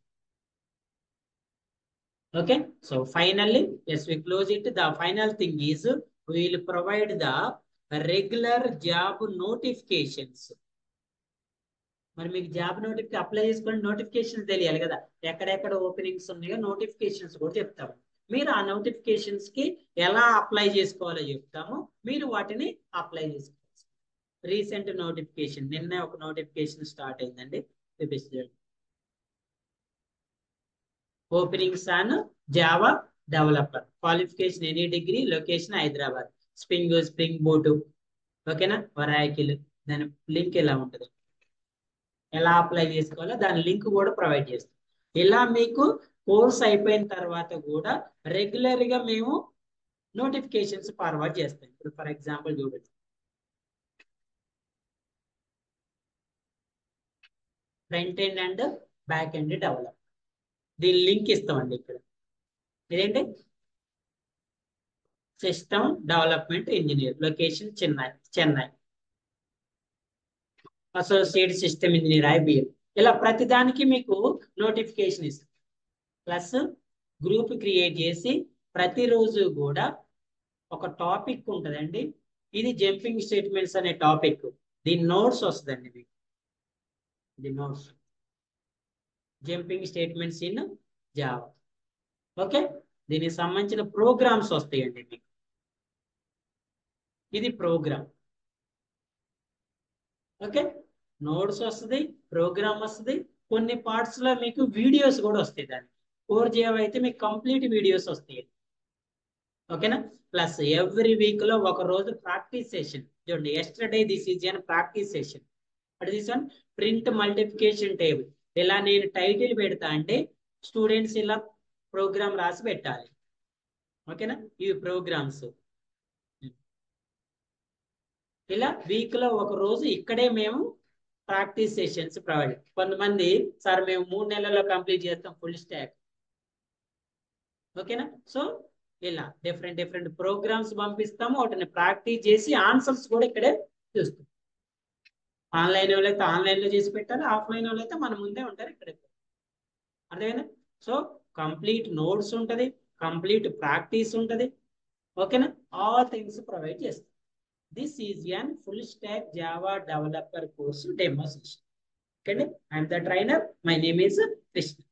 okay so finally as we close it the final thing is will provide the regular job notifications మరి మీకు జాబ్ నోటిఫికేషన్ అప్లై చేసుకుని నోటిఫికేషన్స్ తెలియాలి కదా ఎక్కడెక్కడ ఓపెనింగ్స్ ఉన్నాయో నోటిఫికేషన్స్ కూడా చెప్తాము మీరు ఆ నోటిఫికేషన్స్ కి ఎలా అప్లై చేసుకోవాలో చెప్తాము మీరు వాటిని అప్లై చేసుకోవచ్చు రీసెంట్ నోటిఫికేషన్ నిన్న ఒక నోటిఫికేషన్ స్టార్ట్ అయిందండి చూపిస్తుంది openings on Java developer qualification any degree location Hyderabad spring spring boot ఓకేనా వరాకిల్ దాని లింక్ ఎలా ఉంటుంది ఎలా అప్లై చేసుకోవాలో దాని లింక్ కూడా ప్రొవైడ్ చేస్తాం ఇలా మీకు కోర్స్ అయిపోయిన తర్వాత కూడా రెగ్యులర్ గా మేము నోటిఫికేషన్స్ ఫార్వర్డ్ చేస్తాం ఇప్పుడు ఫర్ ఎగ్జాంపుల్ చూడండి front end and back end develop దీని లింక్ ఇస్తామండి ఇక్కడ ఇదేంటి system development engineer location Chennai Chennai associate system engineer IBM ఇలా ప్రతిదానికి మీకు నోటిఫికేషన్ ఇస్తుంది ప్లస్ గ్రూప్ క్రియేట్ చేసి ప్రతిరోజు కూడా ఒక టాపిక్ ఉంటుందండి ఇది జంపింగ్ స్టేట్మెంట్స్ అనే టాపిక్ దీని నోట్స్ వస్తుందండి మీకు ఇది notes jumping statements in Java okay దీనికి సంబంధించిన ప్రోగ్రామ్స్ వస్తాయండి మీకు ఇది ప్రోగ్రామ్ ఓకే నోట్స్ వస్తుంది ప్రోగ్రామ్ వస్తుంది కొన్ని పార్ట్స్ లో మీకు వీడియోస్ కూడా వస్తాయి దానికి కోర్ జావా అయితే మీకు కంప్లీట్ వీడియోస్ వస్తాయి ఓకేనా ప్లస్ ఎవ్రీ వీక్ లో ఒక రోజు ప్రాక్టీస్ సెషన్ చూడండి yesterday this is an practice session at this one print multiplication table ఇలా నేను టైటిల్ పెడతా అంటే స్టూడెంట్స్ ఇలా ప్రోగ్రామ్ రాసి పెట్టాలి ఓకేనా ఇవి ప్రోగ్రామ్స్ ఇలా వీక్ లో ఒక రోజు ఇక్కడే మేము ప్రాక్టీస్ సెషన్స్ ప్రొవైడ్ కొంతమంది సార్ మేము మూడు నెలల్లో కంప్లీట్ చేస్తాం ఫుల్ స్టాక్ ఓకేనా సో ఇలా డిఫరెంట్ డిఫరెంట్ ప్రోగ్రామ్స్ పంపిస్తాము వాటిని ప్రాక్టీస్ చేసి ఆన్సర్స్ కూడా ఇక్కడే చూస్తాం ఆన్లైన్ వాళ్ళు అయితే ఆన్లైన్ లో చేసి పెట్టాలి ఆఫ్లైన్ వాళ్ళు అయితే మన ముందే ఉంటారు ఇక్కడ అర్థమైనా సో కంప్లీట్ నోట్స్ ఉంటది కంప్లీట్ ప్రాక్టీస్ ఉంటది ఓకేనా ఆల్ థింగ్స్ ప్రొవైడ్ చేస్తాం this is an full stack Java developer course demo system okay I'm the trainer my name is Krishna